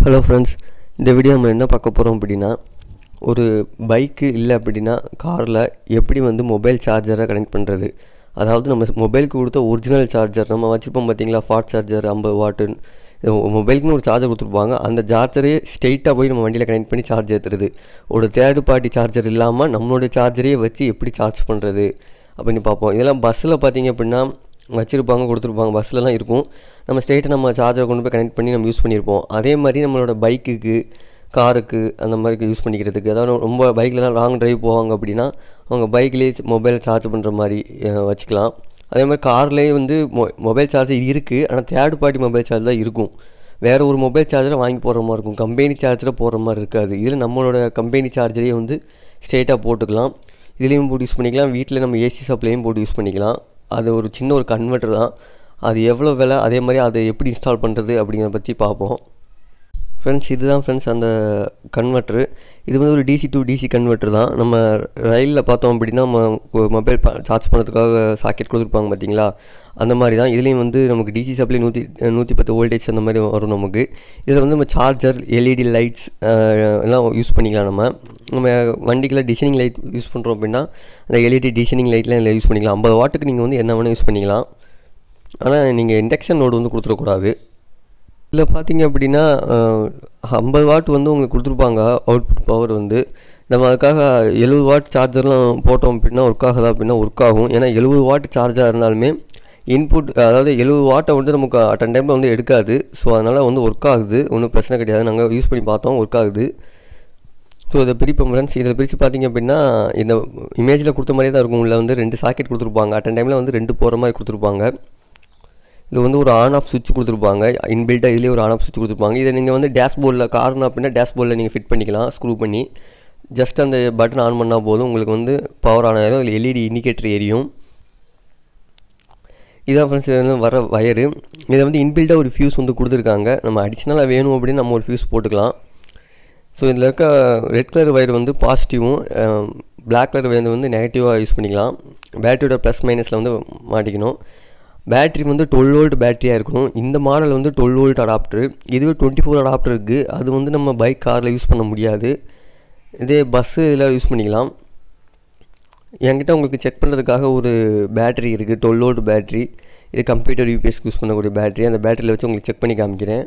hello friends இந்த video நம்ம என்ன பார்க்க போகிறோம் அப்படின்னா ஒரு பைக்கு இல்லை அப்படின்னா காரில் எப்படி வந்து மொபைல் சார்ஜரை கனெக்ட் பண்ணுறது அதாவது நம்ம மொபைலுக்கு கொடுத்த ஒரிஜினல் சார்ஜர் நம்ம வச்சுருப்போம் பார்த்தீங்களா ஃபாஸ்ட் சார்ஜர் ஐம்பது வாட்டுன்னு மொபைலுக்குன்னு ஒரு சார்ஜர் கொடுத்துருப்பாங்க அந்த சார்ஜரே ஸ்ட்ரெயிட்டாக போய் நம்ம வண்டியில் கனெக்ட் பண்ணி சார்ஜ் ஏற்றுறது ஒரு தேர்டு பார்ட்டி சார்ஜர் இல்லாமல் நம்மளோட சார்ஜரையே வச்சு எப்படி சார்ஜ் பண்ணுறது அப்படின்னு பார்ப்போம் இதெல்லாம் பஸ்ஸில் பார்த்தீங்க அப்படின்னா வச்சுருப்பாங்க கொடுத்துருப்பாங்க பஸ்லலாம் இருக்கும் நம்ம ஸ்ட்ரெயிட்டாக நம்ம சார்ஜரை கொண்டு போய் கனெக்ட் பண்ணி நம்ம யூஸ் பண்ணியிருப்போம் அதே மாதிரி நம்மளோட பைக்குக்கு காருக்கு அந்த மாதிரி யூஸ் பண்ணிக்கிறதுக்கு அதாவது ரொம்ப பைக்லலாம் லாங் டிரைவ் போவாங்க அப்படின்னா அவங்க பைக்லேயே மொபைலை சார்ஜ் பண்ணுற மாதிரி அஹ், வச்சுக்கலாம் அதே மாதிரி கார்லேயே வந்து மொ மொபைல் சார்ஜர் இருக்குது ஆனால் தேர்ட் பார்ட்டி மொபைல் சார்ஜ் தான் இருக்கும் வேறு ஒரு மொபைல் சார்ஜரை வாங்கி போடுற மாதிரி இருக்கும் கம்பெனி சார்ஜரை போடுற மாதிரி இருக்காது இதில் நம்மளோட கம்பெனி சார்ஜரையே வந்து ஸ்ட்ரெயிட்டாக போட்டுக்கலாம் இதுலேயும் போட்டு யூஸ் பண்ணிக்கலாம் வீட்டில் நம்ம ஏசி சப்ளையும் போட்டு யூஸ் பண்ணிக்கலாம் அது ஒரு சின்ன ஒரு கன்வெர்ட்டர் தான் அது எவ்வளோ விலை அதே மாதிரி அதை எப்படி இன்ஸ்டால் பண்ணுறது அப்படிங்கிறத பற்றி பார்ப்போம் ஃப்ரெண்ட்ஸ் இதுதான் ஃப்ரெண்ட்ஸ் அந்த கன்வெர்ட்ரு இது வந்து ஒரு டிசி டு டிசி கன்வெர்ட்டர் தான் நம்ம ரயிலில் பார்த்தோம் அப்படின்னா நம்ம மொபைல் சார்ஜ் பண்ணுறதுக்காக சாக்கெட் கொடுத்துருப்பாங்க பார்த்தீங்களா அந்த மாதிரி தான் இதுலேயும் வந்து நமக்கு டிசி சப்ளை நூற்றி நூற்றி பத்து வோல்டேஜ் அந்த மாதிரி வரும் நமக்கு இதில் வந்து நம்ம சார்ஜர் எல்இடி லைட்ஸ் எல்லாம் யூஸ் பண்ணிக்கலாம் நம்ம நம்ம வண்டிக்கெல்லாம் டிசைனிங் லைட் யூஸ் பண்ணுறோம் அப்படின்னா அந்த எல்இடி டிசைனிங் லைட்லாம் இதில் யூஸ் பண்ணிக்கலாம் ஐம்பது வாட்டுக்கு நீங்கள் வந்து என்ன வேணால் யூஸ் பண்ணிக்கலாம் ஆனால் நீங்கள் இண்டக்ஷன் லோடு வந்து கொடுத்துடக்கூடாது இதில் பார்த்தீங்க அப்படின்னா ஐம்பது வாட் வந்து உங்களுக்கு கொடுத்துருப்பாங்க அவுட்புட் பவர் வந்து நம்ம அதுக்காக எழுபது வாட் சார்ஜர்லாம் போட்டோம் அப்படின்னா ஒர்க் ஆகுதா அப்படின்னா ஒர்க் ஆகும் ஏன்னா எழுபது வாட் சார்ஜாக இருந்தாலுமே இன்புட் அதாவது எழுபது வாட்டை வந்து நமக்கு அட்டன் டைமில் வந்து எடுக்காது ஸோ அதனால் வந்து ஒர்க் ஆகுது ஒன்றும் பிரச்சனை கிடையாது நாங்கள் யூஸ் பண்ணி பார்த்தோம் ஒர்க் ஆகுது ஸோ இதை பிரிப்போம் ஃப்ரெண்ட்ஸ் இதில் பிரித்து பார்த்தீங்க அப்படின்னா இந்த இமேஜில் கொடுத்த மாதிரியே தான் இருக்கும் உள்ள வந்து ரெண்டு சாக்கெட் கொடுத்துருப்பாங்க அட்டன் டைமில் வந்து ரெண்டு போகிற மாதிரி கொடுத்துருப்பாங்க இது வந்து ஒரு ஆன் ஆஃப் சுவிட்ச் கொடுத்துருப்பாங்க இன்பில்ட்டாக இதுலேயே ஒரு ஆன் ஆஃப் சுவிட்ச் கொடுத்துருப்பாங்க இதை நீங்கள் வந்து டேஷ்போர்டில் கார்னா அப்படின்னா டேஷ்போர்டில் நீங்கள் ஃபிட் பண்ணிக்கலாம் ஸ்க்ரூ பண்ணி ஜஸ்ட் அந்த பட்டன் ஆன் பண்ணால் போதும் உங்களுக்கு வந்து பவர் ஆன் ஆயிரும் அதில் எல்இடி இண்டிகேட்டர் எரியும் இதான் ஃப்ரெண்ட்ஸ் இது வந்து வர வயரு இதை வந்து இன்பில்ட்டாக ஒரு ஃபியூஸ் வந்து கொடுத்துருக்காங்க நம்ம அடிஷ்னலாக வேணும் அப்படின்னு நம்ம ஒரு ஃபியூஸ் போட்டுக்கலாம் ஸோ இதில் இருக்க ரெட் கலர் வயர் வந்து பாசிட்டிவும் பிளாக் கலர் வயர் வந்து நெகட்டிவாக யூஸ் பண்ணிக்கலாம் பேட்டரியோட ப்ளஸ் மைனஸில் வந்து மாட்டிக்கணும் பேட்ரி வந்து டுவெல் வோல்ட் பேட்டரியாக இருக்கணும் இந்த மாடல் வந்து டுவெல் வோல்ட் அடாப்டர் இதுவே டுவெண்ட்டி ஃபோர் அடாப்டர் இருக்குது அது வந்து நம்ம பைக் காரில் யூஸ் பண்ண முடியாது இதே பஸ்ஸு இதில் யூஸ் பண்ணிக்கலாம் என்கிட்ட உங்களுக்கு செக் பண்ணுறதுக்காக ஒரு பேட்டரி இருக்குது டுவெல் வோல்ட் பேட்டரி இது கம்ப்யூட்டர் யூபிஎஸ்க்கு யூஸ் பண்ணக்கூடிய பேட்டரி அந்த பேட்டரியில் வச்சு உங்களுக்கு செக் பண்ணி காமிக்கிறேன்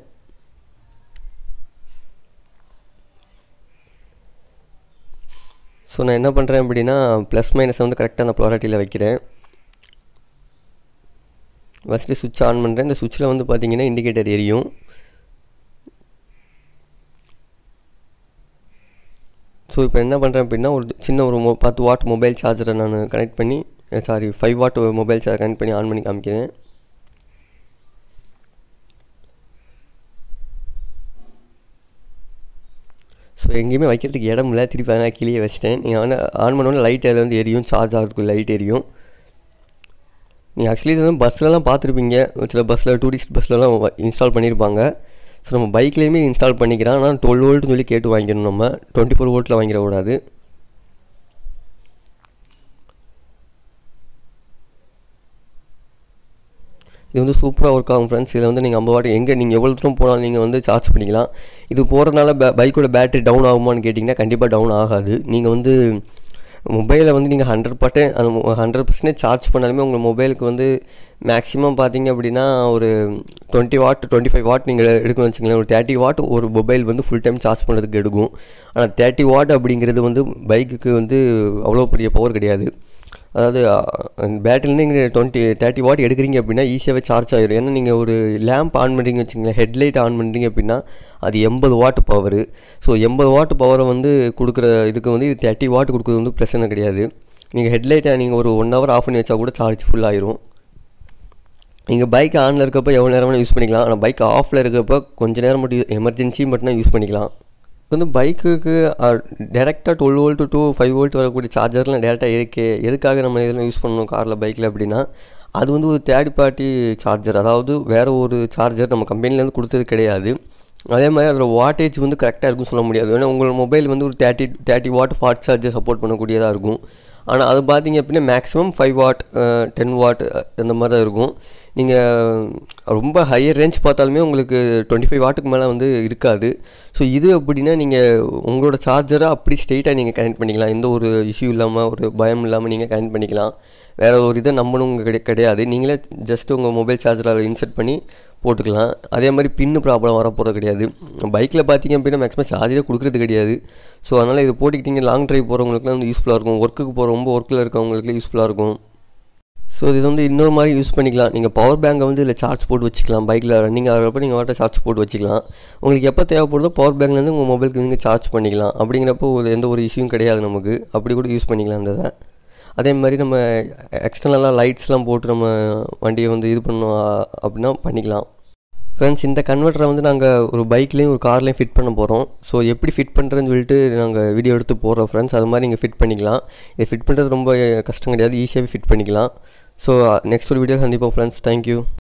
ஸோ நான் என்ன பண்ணுறேன் அப்படின்னா ப்ளஸ் மைனஸை வந்து கரெக்டாக அந்த ப்ளாரிட்டியில் வைக்கிறேன் ஃபஸ்ட்டு சுவிட்ச் ஆன் பண்ணுறேன் இந்த சுவிட்சில் வந்து பார்த்தீங்கன்னா இண்டிகேட்டர் எரியும் ஸோ இப்போ என்ன பண்ணுறேன் அப்படின்னா ஒரு சின்ன ஒரு மொ பத்து வாட் மொபைல் சார்ஜரை நான் கனெக்ட் பண்ணி sorry five watt mobile charger connect பண்ணி ஆன் பண்ணி காமிக்கிறேன் ஸோ எங்கேயுமே வைக்கிறதுக்கு இடம் இல்லை திருப்பி அதனால் கீழே வச்சிட்டேன் நீங்கள் வந்து ஆன் பண்ணோன்னே லைட் அதில் வந்து எரியும் சார்ஜ் ஆகிறதுக்கு லைட் எரியும் நீங்கள் ஆக்சுவலி இது வந்து பஸ்லலாம் பார்த்துருப்பீங்க சில பஸ்ஸில் டூரிஸ்ட் பஸ்லலாம் இன்ஸ்டால் பண்ணியிருப்பாங்க ஸோ நம்ம பைக்லேயுமே இன்ஸ்டால் பண்ணிக்கிறோம் ஆனால் டுவெல் வோல்ட்னு சொல்லி கேட்டு வாங்கிக்கணும் நம்ம டுவெண்ட்டி ஃபோர் வோல்ட்டில் வாங்கிடக்கூடாது இது வந்து சூப்பராக ஒர்க் ஆகும் ஃப்ரெண்ட்ஸ் இதில் வந்து நீங்கள் ஐம்பது வாட் எங்கே நீங்கள் எவ்வளோ தூரம் போனாலும் நீங்கள் வந்து சார்ஜ் பண்ணிக்கலாம் இது போகிறதுனால பே பைக்கோட பேட்டரி டவுன் ஆகுமான்னு கேட்டிங்கன்னா கண்டிப்பாக டவுன் ஆகாது நீங்கள் வந்து மொபைலை வந்து நீங்கள் ஹண்ட்ரட் பர்சன்ட் அந்த ஹண்ட்ரட் பர்சன்டேஜ் சார்ஜ் பண்ணாலுமே உங்கள் மொபைலுக்கு வந்து மேக்ஸிமம் பார்த்தீங்க அப்படின்னா ஒரு twenty watt twenty five watt நீங்கள் எடுக்கணும்னு வச்சுங்களேன் ஒரு தேர்ட்டி வாட் ஒரு மொபைல் வந்து ஃபுல் டைம் சார்ஜ் பண்ணுறதுக்கு எடுக்கும் ஆனால் தேர்ட்டி வாட் அப்படிங்கிறது வந்து பைக்குக்கு வந்து அவ்வளோ பெரிய பவர் கிடையாது அதாவது பேட்டரிலேருந்து நீங்கள் டுவெண்ட்டி தேர்ட்டி வாட் எடுக்கிறீங்க அப்படின்னா ஈஸியாகவே சார்ஜ் ஆகிடும் ஏன்னா நீங்கள் ஒரு லேம்ப் ஆன் பண்ணுறீங்க வச்சுங்களேன் ஹெட்லைட் ஆன் பண்ணுறீங்க அப்படின்னா அது எண்பது வாட் பவர் ஸோ எண்பது வாட் பவரை வந்து கொடுக்குற இதுக்கு வந்து இது தேர்ட்டி வாட் கொடுக்குறது வந்து பிரச்சனை கிடையாது நீங்கள் ஹெட்லைட்டை நீங்கள் ஒரு ஒன் ஹவர் ஆஃப் பண்ணி வச்சா கூட சார்ஜ் ஃபுல் ஆயிரும் நீங்கள் பைக் ஆனில் இருக்கப்போ எவ்வளோ நேரம் வேணால் யூஸ் பண்ணிக்கலாம் ஆனால் பைக் ஆஃபில் இருக்கிறப்ப கொஞ்ச நேரம் மட்டும் எமர்ஜென்சி மட்டும் யூஸ் பண்ணிக்கலாம் வந்து பைக்குக்கு டேரெக்டாக twelve volt to five volt வரக்கூடிய சார்ஜர்லாம் டேரெக்டாக இருக்கே எதுக்காக நம்ம இதெல்லாம் யூஸ் பண்ணணும் காரில் பைக்கில் அப்படின்னா அது வந்து ஒரு தேர்ட் பார்ட்டி சார்ஜர் அதாவது வேறு ஒரு சார்ஜர் நம்ம கம்பெனிலேருந்து கொடுத்தது கிடையாது அதே மாதிரி அதில் வாட்டேஜ் வந்து கரெக்டாக இருக்கும்னு சொல்ல முடியாது ஏன்னா உங்கள் மொபைல் வந்து ஒரு thirty thirty watt fast charger support பண்ணக்கூடியதாக இருக்கும் ஆனால் அது பார்த்தீங்க அப்படின்னா maximum five watt ten watt அந்த மாதிரி தான் இருக்கும் நீங்கள் ரொம்ப ஹையர் ரேஞ்ச் பார்த்தாலுமே உங்களுக்கு டுவெண்ட்டி ஃபைவ் வாட்டுக்கு மேலே வந்து இருக்காது ஸோ இது அப்படின்னா நீங்கள் உங்களோட சார்ஜரை அப்படி ஸ்ட்ரெயிட்டாக நீங்கள் கனெக்ட் பண்ணிக்கலாம் எந்த ஒரு இஷ்யூ இல்லாமல் ஒரு பயம் இல்லாமல் நீங்கள் கனெக்ட் பண்ணிக்கலாம் வேறு ஒரு இதை நம்பணும் கிடை கிடையாது நீங்களே ஜஸ்ட் உங்கள் மொபைல் சார்ஜரில் இன்செர்ட் பண்ணி போட்டுக்கலாம் அதே மாதிரி பின்னு ப்ராப்ளம் வரப்போகிறது கிடையாது பைக்கில் பார்த்தீங்க அப்படின்னா மேக்ஸிமம் சார்ஜரே கொடுக்குறது கிடையாது ஸோ அதனால் இது போட்டுக்கிட்டீங்க லாங் ட்ரைவ் போகிறவங்களுக்குலாம் வந்து யூஸ்ஃபுல்லாக இருக்கும் ஒர்க்குக்கு போகிற ரொம்ப ஒர்க்கில் இருக்கவங்களுக்கு யூஸ்ஃபுல்லாக இருக்கும் ஸோ இது வந்து இன்னொரு மாதிரி யூஸ் பண்ணிக்கலாம் நீங்கள் பவர் பேங்கை வந்து இதில் சார்ஜ் போட்டு வச்சுக்கலாம் பைக்கில் ரன்னிங் ஆகிறப்ப நீங்கள் வாட்ட சார்ஜ் போட்டு வச்சுக்கலாம் உங்களுக்கு எப்போ தேவைப்படுதோ பவர் பேங்க்லேருந்து உங்கள் மொபைலுக்கு நீங்கள் சார்ஜ் பண்ணிக்கலாம் அப்படிங்கிறப்போ ஒரு எந்த ஒரு இஷ்யூவும் கிடையாது நமக்கு அப்படி கூட யூஸ் பண்ணிக்கலாம் இந்த இதை அதே மாதிரி நம்ம எக்ஸ்டர்னலாக லைட்ஸ்லாம் போட்டு நம்ம வண்டியை வந்து இது பண்ணோம் அப்படின்னா பண்ணிக்கலாம் ஃப்ரெண்ட்ஸ் இந்த கன்வெர்ட்டரை வந்து நாங்கள் ஒரு பைக்லேயும் ஒரு கார்லேயும் ஃபிட் பண்ண போகிறோம் ஸோ எப்படி ஃபிட் பண்ணுறேன்னு சொல்லிட்டு நாங்கள் வீடியோ எடுத்து போடுறோம் ஃப்ரெண்ட்ஸ் அது மாதிரி நீங்கள் ஃபிட் பண்ணிக்கலாம் இது ஃபிட் பண்ணுறது ரொம்ப கஷ்டம் கிடையாது ஈஸியாகவே ஃபிட் பண்ணிக்கலாம் ஸோ நெக்ஸ்ட் ஒரு வீடியோ சந்திப்போம் ஃப்ரெண்ட்ஸ் தேங்க்யூ